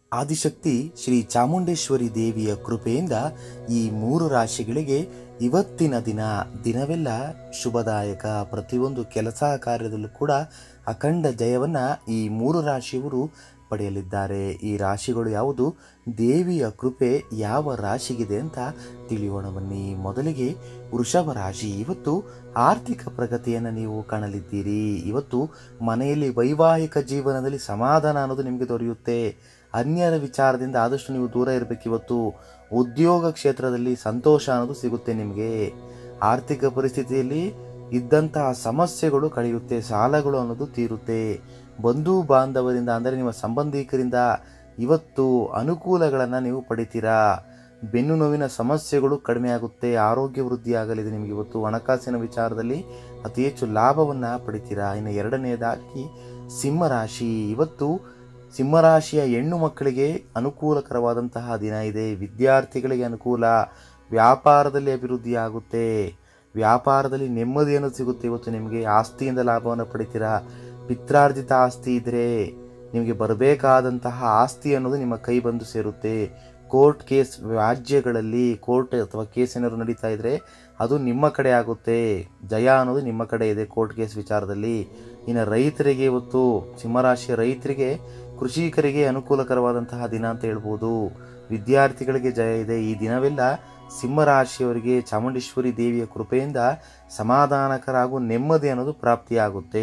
ಆದಿಶಕ್ತಿ ಶ್ರೀ ಚಾಮುಂಡೇಶ್ವರಿ ದೇವಿಯ ಕೃಪೆಯಿಂದ ಈ ಮೂರು ರಾಶಿಗಳಿಗೆ ಇವತ್ತಿನ ದಿನ ದಿನವೆಲ್ಲ ಶುಭದಾಯಕ ಪ್ರತಿಯೊಂದು ಕೆಲಸ ಕಾರ್ಯದಲ್ಲೂ ಕೂಡ ಅಖಂಡ ಜಯವನ್ನು ಈ ಮೂರು ರಾಶಿಯವರು ಪಡೆಯಲಿದ್ದಾರೆ ಈ ರಾಶಿಗಳು ಯಾವುದು ದೇವಿಯ ಕೃಪೆ ಯಾವ ರಾಶಿಗಿದೆ ಅಂತ ತಿಳಿಯೋಣ ಬನ್ನಿ ಮೊದಲಿಗೆ ವೃಷಭ ರಾಶಿ ಇವತ್ತು ಆರ್ಥಿಕ ಪ್ರಗತಿಯನ್ನು ನೀವು ಕಾಣಲಿದ್ದೀರಿ ಇವತ್ತು ಮನೆಯಲ್ಲಿ ವೈವಾಹಿಕ ಜೀವನದಲ್ಲಿ ಸಮಾಧಾನ ಅನ್ನೋದು ನಿಮಗೆ ದೊರೆಯುತ್ತೆ ಅನ್ಯರ ವಿಚಾರದಿಂದ ಆದಷ್ಟು ನೀವು ದೂರ ಇರಬೇಕು ಇವತ್ತು ಉದ್ಯೋಗ ಕ್ಷೇತ್ರದಲ್ಲಿ ಸಂತೋಷ ಅನ್ನೋದು ಸಿಗುತ್ತೆ ನಿಮಗೆ ಆರ್ಥಿಕ ಪರಿಸ್ಥಿತಿಯಲ್ಲಿ ಇದ್ದಂತಹ ಸಮಸ್ಯೆಗಳು ಕಳೆಯುತ್ತೆ ಸಾಲಗಳು ಅನ್ನೋದು ತೀರುತ್ತೆ ಬಂಧು ಬಾಂಧವರಿಂದ ಅಂದರೆ ನಿಮ್ಮ ಸಂಬಂಧಿಕರಿಂದ ಇವತ್ತು ಅನುಕೂಲಗಳನ್ನು ನೀವು ಪಡಿತೀರಾ ಬೆನ್ನು ನೋವಿನ ಸಮಸ್ಯೆಗಳು ಕಡಿಮೆ ಆಗುತ್ತೆ ಆರೋಗ್ಯ ವೃದ್ಧಿ ಆಗಲಿದೆ ನಿಮಗೆ ಇವತ್ತು ಹಣಕಾಸಿನ ವಿಚಾರದಲ್ಲಿ ಅತಿ ಹೆಚ್ಚು ಲಾಭವನ್ನು ಪಡಿತೀರಾ ಇನ್ನು ಎರಡನೆಯದಾಗಿ ಸಿಂಹರಾಶಿ ಇವತ್ತು ಸಿಂಹರಾಶಿಯ ಹೆಣ್ಣು ಮಕ್ಕಳಿಗೆ ಅನುಕೂಲಕರವಾದಂತಹ ದಿನ ಇದೆ ವಿದ್ಯಾರ್ಥಿಗಳಿಗೆ ಅನುಕೂಲ ವ್ಯಾಪಾರದಲ್ಲಿ ಅಭಿವೃದ್ಧಿ ಆಗುತ್ತೆ ವ್ಯಾಪಾರದಲ್ಲಿ ನೆಮ್ಮದಿಯನ್ನು ಸಿಗುತ್ತೆ ಇವತ್ತು ನಿಮಗೆ ಆಸ್ತಿಯಿಂದ ಲಾಭವನ್ನು ಪಡಿತೀರಾ ಪಿತ್ರಾರ್ಜಿತ ಆಸ್ತಿ ಇದ್ದರೆ ನಿಮಗೆ ಬರಬೇಕಾದಂತಹ ಆಸ್ತಿ ಅನ್ನೋದು ನಿಮ್ಮ ಕೈ ಬಂದು ಸೇರುತ್ತೆ ಕೋರ್ಟ್ ಕೇಸ್ ವ್ಯಾಜ್ಯಗಳಲ್ಲಿ ಕೋರ್ಟ್ ಅಥವಾ ಕೇಸ್ ಏನಾದ್ರು ನಡೀತಾ ಇದ್ದರೆ ಅದು ನಿಮ್ಮ ಕಡೆ ಆಗುತ್ತೆ ಜಯ ಅನ್ನೋದು ನಿಮ್ಮ ಕಡೆ ಇದೆ ಕೋರ್ಟ್ ಕೇಸ್ ವಿಚಾರದಲ್ಲಿ ಇನ್ನು ರೈತರಿಗೆ ಇವತ್ತು ಸಿಂಹರಾಶಿಯ ರೈತರಿಗೆ ಕೃಷಿಕರಿಗೆ ಅನುಕೂಲಕರವಾದಂತಹ ದಿನ ಅಂತ ಹೇಳ್ಬೋದು ವಿದ್ಯಾರ್ಥಿಗಳಿಗೆ ಜಯ ಇದೆ ಈ ದಿನವೆಲ್ಲ ಸಿಂಹರಾಶಿಯವರಿಗೆ ಚಾಮುಂಡೇಶ್ವರಿ ದೇವಿಯ ಕೃಪೆಯಿಂದ ಸಮಾಧಾನಕರ ಹಾಗೂ ನೆಮ್ಮದಿ ಅನ್ನೋದು ಪ್ರಾಪ್ತಿಯಾಗುತ್ತೆ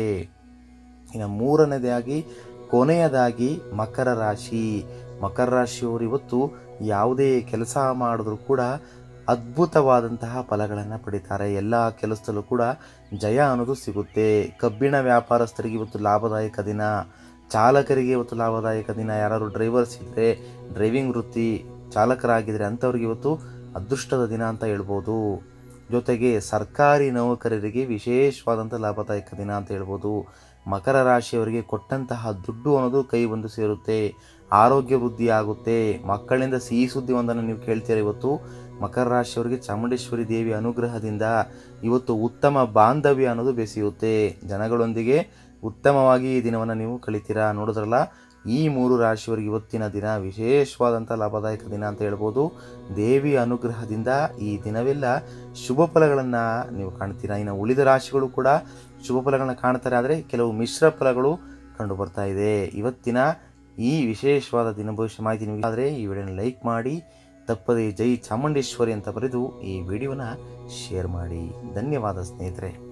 ಇನ್ನು ಮೂರನೇದಾಗಿ ಕೊನೆಯದಾಗಿ ಮಕರ ರಾಶಿ ಮಕರ ರಾಶಿಯವರು ಇವತ್ತು ಯಾವುದೇ ಕೆಲಸ ಮಾಡಿದ್ರೂ ಕೂಡ ಅದ್ಭುತವಾದಂತಹ ಫಲಗಳನ್ನು ಪಡಿತಾರೆ ಎಲ್ಲ ಕೆಲಸದಲ್ಲೂ ಕೂಡ ಜಯ ಅನ್ನೋದು ಸಿಗುತ್ತೆ ಕಬ್ಬಿಣ ವ್ಯಾಪಾರಸ್ಥರಿಗೆ ಇವತ್ತು ಲಾಭದಾಯಕ ದಿನ ಚಾಲಕರಿಗೆ ಇವತ್ತು ಲಾಭದಾಯಕ ದಿನ ಯಾರು ಡ್ರೈವರ್ಸ್ ಇದ್ದರೆ ಡ್ರೈವಿಂಗ್ ವೃತ್ತಿ ಚಾಲಕರಾಗಿದ್ದರೆ ಅಂಥವ್ರಿಗೆ ಇವತ್ತು ಅದೃಷ್ಟದ ದಿನ ಅಂತ ಹೇಳ್ಬೋದು ಜೊತೆಗೆ ಸರ್ಕಾರಿ ನೌಕರರಿಗೆ ವಿಶೇಷವಾದಂಥ ಲಾಭದಾಯಕ ದಿನ ಅಂತ ಹೇಳ್ಬೋದು ಮಕರ ರಾಶಿಯವರಿಗೆ ಕೊಟ್ಟಂತಹ ದುಡ್ಡು ಅನ್ನೋದು ಕೈ ಬಂದು ಸೇರುತ್ತೆ ಆರೋಗ್ಯ ವೃದ್ಧಿ ಆಗುತ್ತೆ ಮಕ್ಕಳಿಂದ ಸಿಹಿ ಸುದ್ದಿ ಒಂದನ್ನು ನೀವು ಕೇಳ್ತೀರ ಇವತ್ತು ಮಕರ ರಾಶಿಯವರಿಗೆ ಚಾಮುಂಡೇಶ್ವರಿ ದೇವಿ ಅನುಗ್ರಹದಿಂದ ಇವತ್ತು ಉತ್ತಮ ಬಾಂಧವ್ಯ ಅನ್ನೋದು ಬೆಸೆಯುತ್ತೆ ಜನಗಳೊಂದಿಗೆ ಉತ್ತಮವಾಗಿ ಈ ದಿನವನ್ನು ನೀವು ಕಳಿತೀರಾ ನೋಡಿದ್ರಲ್ಲ ಈ ಮೂರು ರಾಶಿಯವರಿಗೆ ಇವತ್ತಿನ ದಿನ ವಿಶೇಷವಾದಂಥ ಲಾಭದಾಯಕ ದಿನ ಅಂತ ಹೇಳ್ಬೋದು ದೇವಿಯ ಅನುಗ್ರಹದಿಂದ ಈ ದಿನವೆಲ್ಲ ಶುಭ ಫಲಗಳನ್ನು ನೀವು ಕಾಣ್ತೀರಾ ಇನ್ನು ಉಳಿದ ರಾಶಿಗಳು ಕೂಡ ಶುಭ ಫಲಗಳನ್ನ ಕಾಣ್ತಾರೆ ಆದರೆ ಕೆಲವು ಮಿಶ್ರ ಫಲಗಳು ಕಂಡು ಬರ್ತಾ ಇದೆ ಇವತ್ತಿನ ಈ ವಿಶೇಷವಾದ ದಿನ ಭವಿಷ್ಯ ಮಾಹಿತಿ ನಿಮಗೆ ಆದರೆ ಈ ವಿಡಿಯೋನ ಲೈಕ್ ಮಾಡಿ ತಪ್ಪದೇ ಜೈ ಚಾಮುಂಡೇಶ್ವರಿ ಅಂತ ಬರೆದು ಈ ವಿಡಿಯೋನ ಶೇರ್ ಮಾಡಿ ಧನ್ಯವಾದ ಸ್ನೇಹಿತರೆ